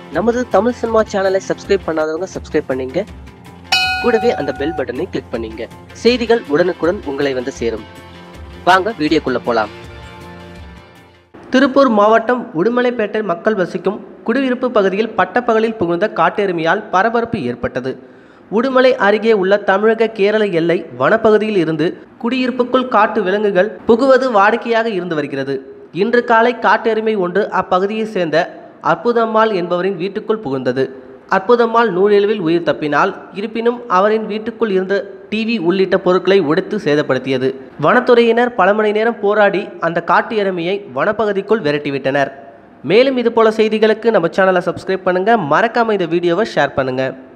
நமது தமிழ் சினிமா சேனலை சப்ஸ்கிரைப் பண்ணாதவங்க சப்ஸ்கிரைப் பண்ணீங்க கூடவே அந்த பெல் பட்டனை கிளிக் பண்ணீங்க செய்திகள் உடனுக்குடன் உங்களை வந்து சேரும் வாங்க வீடியோக்குள்ள போலாம் திருப்பூர் மாவட்டம் உடுமலைப்பேட்டை மக்கள் வசிக்கும் குடியிருப்பு பகுதியில் பட்டப்பகலில் புகுந்த காட்டெருமையால் பரபரப்பு ஏற்பட்டது உடுமலை அருகே உள்ள தமிழக கேரள எல்லை வனப்பகுதியில் இருந்து குடியிருப்புக்குள் காட்டு விலங்குகள் புகுவது வாடிக்கையாக இருந்து வருகிறது இன்று காலை காட்டெருமை ஒன்று அப்பகுதியைச் சேர்ந்த அற்புதம்மாள் என்பவரின் வீட்டுக்குள் புகுந்தது அற்புதம்மாள் நூலிழவில் உயிர் தப்பினாள் இருப்பினும் அவரின் வீட்டுக்குள் இருந்த டிவி உள்ளிட்ட பொருட்களை உடைத்து சேதப்படுத்தியது வனத்துறையினர் பல மணி நேரம் போராடி அந்த காட்டு எருமையை வனப்பகுதிக்குள் விரட்டிவிட்டனர் மேலும் இதுபோல செய்திகளுக்கு நம்ம சேனலை சப்ஸ்கிரைப் பண்ணுங்க மறக்காம இந்த வீடியோவை ஷேர் பண்ணுங்க